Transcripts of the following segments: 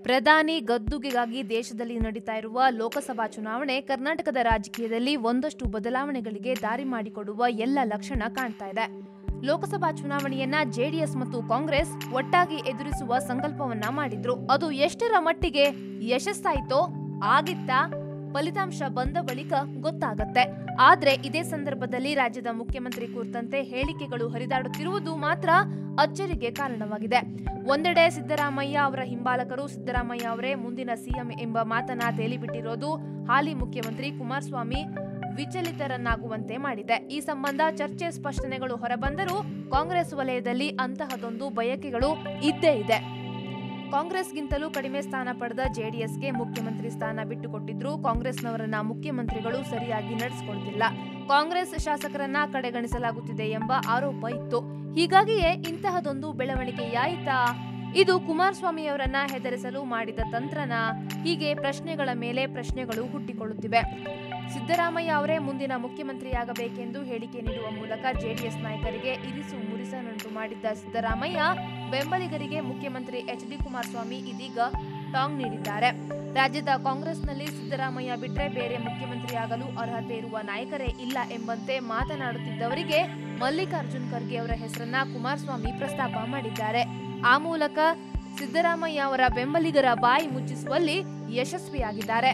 ಪ್ರಧಾನಿ ಗದ್ದುಗೆಗಾಗಿ ದೇಶದಲ್ಲಿ ನಡೀತಾ ಇರುವ ಲೋಕಸಭಾ ಚುನಾವಣೆ ಕರ್ನಾಟಕದ ರಾಜಕೀಯದಲ್ಲಿ ಒಂದಷ್ಟು ಬದಲಾವಣೆಗಳಿಗೆ ದಾರಿ ಮಾಡಿಕೊಡುವ ಎಲ್ಲ ಲಕ್ಷಣ ಕಾಣ್ತಾ ಇದೆ ಲೋಕಸಭಾ ಚುನಾವಣೆಯನ್ನ ಜೆಡಿಎಸ್ ಮತ್ತು ಕಾಂಗ್ರೆಸ್ ಒಟ್ಟಾಗಿ ಎದುರಿಸುವ ಸಂಕಲ್ಪವನ್ನ ಮಾಡಿದ್ರು ಅದು ಎಷ್ಟರ ಮಟ್ಟಿಗೆ ಯಶಸ್ಸಾಯ್ತೋ ಆಗಿತ್ತಾ ಫಲಿತಾಂಶ ಬಂದ ಬಳಿಕ ಗೊತ್ತಾಗತ್ತೆ ಆದ್ರೆ ಇದೇ ಸಂದರ್ಭದಲ್ಲಿ ರಾಜ್ಯದ ಮುಖ್ಯಮಂತ್ರಿ ಕುರಿತಂತೆ ಹೇಳಿಕೆಗಳು ಹರಿದಾಡುತ್ತಿರುವುದು ಮಾತ್ರ ಅಚ್ಚರಿಗೆ ಕಾರಣವಾಗಿದೆ ಒಂದೆಡೆ ಸಿದ್ದರಾಮಯ್ಯ ಅವರ ಹಿಂಬಾಲಕರು ಸಿದ್ದರಾಮಯ್ಯ ಅವರೇ ಮುಂದಿನ ಸಿಎಂ ಎಂಬ ಮಾತನ್ನ ತೇಲಿಬಿಟ್ಟಿರೋದು ಹಾಲಿ ಮುಖ್ಯಮಂತ್ರಿ ಕುಮಾರಸ್ವಾಮಿ ವಿಚಲಿತರನ್ನಾಗುವಂತೆ ಮಾಡಿದೆ ಈ ಸಂಬಂಧ ಚರ್ಚೆ ಸ್ಪಷ್ಟನೆಗಳು ಹೊರಬಂದರೂ ಕಾಂಗ್ರೆಸ್ ವಲಯದಲ್ಲಿ ಅಂತಹದೊಂದು ಬಯಕೆಗಳು ಇದ್ದೇ ಇದೆ ಕಾಂಗ್ರೆಸ್ಗಿಂತಲೂ ಕಡಿಮೆ ಸ್ಥಾನ ಪಡೆದ ಜೆಡಿಎಸ್ಗೆ ಮುಖ್ಯಮಂತ್ರಿ ಸ್ಥಾನ ಬಿಟ್ಟುಕೊಟ್ಟಿದ್ರು ಕಾಂಗ್ರೆಸ್ನವರನ್ನ ಮುಖ್ಯಮಂತ್ರಿಗಳು ಸರಿಯಾಗಿ ನಡೆಸಿಕೊಳ್ತಿಲ್ಲ ಕಾಂಗ್ರೆಸ್ ಶಾಸಕರನ್ನ ಕಡೆಗಣಿಸಲಾಗುತ್ತಿದೆ ಎಂಬ ಆರೋಪ ಇತ್ತು ಹೀಗಾಗಿಯೇ ಇಂತಹದೊಂದು ಬೆಳವಣಿಗೆಯಾಯಿತಾ ಇದು ಕುಮಾರಸ್ವಾಮಿ ಅವರನ್ನ ಹೆದರಿಸಲು ಮಾಡಿದ ತಂತ್ರನ ಹೀಗೆ ಪ್ರಶ್ನೆಗಳ ಮೇಲೆ ಪ್ರಶ್ನೆಗಳು ಹುಟ್ಟಿಕೊಳ್ಳುತ್ತಿವೆ ಸಿದ್ದರಾಮಯ್ಯ ಅವರೇ ಮುಂದಿನ ಮುಖ್ಯಮಂತ್ರಿಯಾಗಬೇಕೆಂದು ಹೇಳಿಕೆ ನೀಡುವ ಮೂಲಕ ಜೆಡಿಎಸ್ ನಾಯಕರಿಗೆ ಇರಿಸು ಮುರಿಸನುಂಟು ಮಾಡಿದ್ದ ಸಿದ್ದರಾಮಯ್ಯ ಬೆಂಬಲಿಗರಿಗೆ ಮುಖ್ಯಮಂತ್ರಿ ಎಚ್ ಡಿ ಕುಮಾರಸ್ವಾಮಿ ಇದೀಗ ಟಾಂಗ್ ನೀಡಿದ್ದಾರೆ ರಾಜ್ಯದ ಕಾಂಗ್ರೆಸ್ನಲ್ಲಿ ಸಿದ್ದರಾಮಯ್ಯ ಬಿಟ್ರೆ ಬೇರೆ ಮುಖ್ಯಮಂತ್ರಿಯಾಗಲು ಅರ್ಹತೆ ಇರುವ ನಾಯಕರೇ ಇಲ್ಲ ಎಂಬಂತೆ ಮಾತನಾಡುತ್ತಿದ್ದವರಿಗೆ ಮಲ್ಲಿಕಾರ್ಜುನ್ ಖರ್ಗೆ ಅವರ ಹೆಸರನ್ನ ಕುಮಾರಸ್ವಾಮಿ ಪ್ರಸ್ತಾಪ ಮಾಡಿದ್ದಾರೆ ಆ ಮೂಲಕ ಸಿದ್ದರಾಮಯ್ಯ ಅವರ ಬೆಂಬಲಿಗರ ಬಾಯಿ ಮುಚ್ಚಿಸುವಲ್ಲಿ ಯಶಸ್ವಿಯಾಗಿದ್ದಾರೆ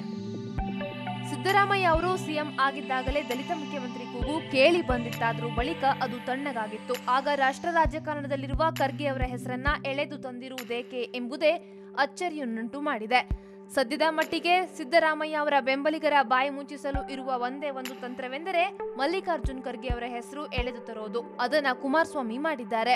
ಸಿದ್ದರಾಮಯ್ಯ ಅವರು ಸಿಎಂ ಆಗಿದ್ದಾಗಲೇ ದಲಿತ ಮುಖ್ಯಮಂತ್ರಿ ಕೂಗು ಕೇಳಿ ಬಂದಿತ್ತಾದ್ರೂ ಬಳಿಕ ಅದು ತಣ್ಣಗಾಗಿತ್ತು ಆಗ ರಾಷ್ಟ್ರ ರಾಜಕಾರಣದಲ್ಲಿರುವ ಖರ್ಗೆ ಅವರ ಹೆಸರನ್ನ ಎಳೆದು ತಂದಿರುವುದೇಕೆ ಎಂಬುದೇ ಅಚ್ಚರಿಯನ್ನುಂಟು ಮಾಡಿದೆ ಸದ್ಯದ ಮಟ್ಟಿಗೆ ಸಿದ್ದರಾಮಯ್ಯ ಅವರ ಬೆಂಬಲಿಗರ ಬಾಯಿ ಮುಚ್ಚಿಸಲು ಇರುವ ಒಂದೇ ಒಂದು ತಂತ್ರವೆಂದರೆ ಮಲ್ಲಿಕಾರ್ಜುನ್ ಖರ್ಗೆ ಅವರ ಹೆಸರು ಎಳೆದು ತರೋದು ಅದನ್ನ ಕುಮಾರಸ್ವಾಮಿ ಮಾಡಿದ್ದಾರೆ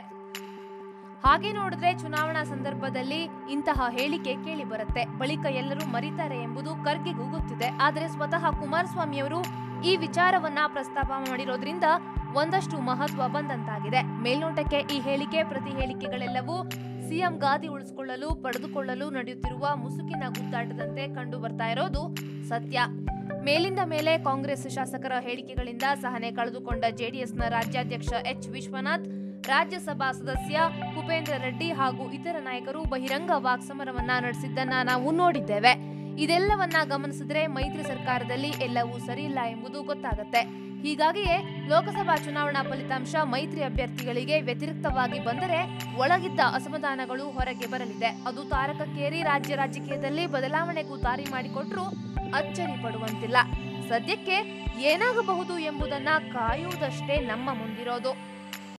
ಹಾಗೆ ನೋಡಿದ್ರೆ ಚುನಾವಣಾ ಸಂದರ್ಭದಲ್ಲಿ ಇಂತಹ ಹೇಳಿಕೆ ಕೇಳಿ ಬರುತ್ತೆ ಬಳಿಕ ಎಲ್ಲರೂ ಮರಿತಾರೆ ಎಂಬುದು ಖರ್ಗೆಗೂ ಗೊತ್ತಿದೆ ಆದರೆ ಸ್ವತಃ ಕುಮಾರಸ್ವಾಮಿಯವರು ಈ ವಿಚಾರವನ್ನ ಪ್ರಸ್ತಾಪ ಮಾಡಿರೋದ್ರಿಂದ ಒಂದಷ್ಟು ಮಹತ್ವ ಬಂದಂತಾಗಿದೆ ಮೇಲ್ನೋಟಕ್ಕೆ ಈ ಹೇಳಿಕೆ ಪ್ರತಿ ಹೇಳಿಕೆಗಳೆಲ್ಲವೂ ಸಿಎಂ ಗಾದಿ ಉಳಿಸಿಕೊಳ್ಳಲು ಪಡೆದುಕೊಳ್ಳಲು ನಡೆಯುತ್ತಿರುವ ಮುಸುಕಿನ ಗುದ್ದಾಟದಂತೆ ಕಂಡು ಬರ್ತಾ ಇರೋದು ಸತ್ಯ ಮೇಲಿಂದ ಮೇಲೆ ಕಾಂಗ್ರೆಸ್ ಶಾಸಕರ ಹೇಳಿಕೆಗಳಿಂದ ಸಹನೆ ಕಳೆದುಕೊಂಡ ಜೆಡಿಎಸ್ನ ರಾಜ್ಯಾಧ್ಯಕ್ಷ ಎಚ್ ವಿಶ್ವನಾಥ್ ರಾಜ್ಯಸಭಾ ಸದಸ್ಯ ಕುಪೇಂದ್ರ ರೆಡ್ಡಿ ಹಾಗೂ ಇತರ ನಾಯಕರು ಬಹಿರಂಗ ವಾಕ್ಸಮರವನ್ನ ನಡೆಸಿದ್ದನ್ನ ನಾವು ನೋಡಿದ್ದೇವೆ ಇದೆಲ್ಲವನ್ನ ಗಮನಿಸಿದ್ರೆ ಮೈತ್ರಿ ಸರ್ಕಾರದಲ್ಲಿ ಎಲ್ಲವೂ ಸರಿಯಿಲ್ಲ ಎಂಬುದು ಗೊತ್ತಾಗತ್ತೆ ಹೀಗಾಗಿಯೇ ಲೋಕಸಭಾ ಚುನಾವಣಾ ಫಲಿತಾಂಶ ಮೈತ್ರಿ ಅಭ್ಯರ್ಥಿಗಳಿಗೆ ವ್ಯತಿರಿಕ್ತವಾಗಿ ಬಂದರೆ ಒಳಗಿದ್ದ ಅಸಮಾಧಾನಗಳು ಹೊರಗೆ ಬರಲಿದೆ ಅದು ತಾರಕಕ್ಕೇರಿ ರಾಜ್ಯ ರಾಜಕೀಯದಲ್ಲಿ ಬದಲಾವಣೆಗೂ ದಾರಿ ಮಾಡಿಕೊಟ್ರೂ ಅಚ್ಚರಿ ಪಡುವಂತಿಲ್ಲ ಸದ್ಯಕ್ಕೆ ಏನಾಗಬಹುದು ಎಂಬುದನ್ನ ಕಾಯುವುದಷ್ಟೇ ನಮ್ಮ ಮುಂದಿರೋದು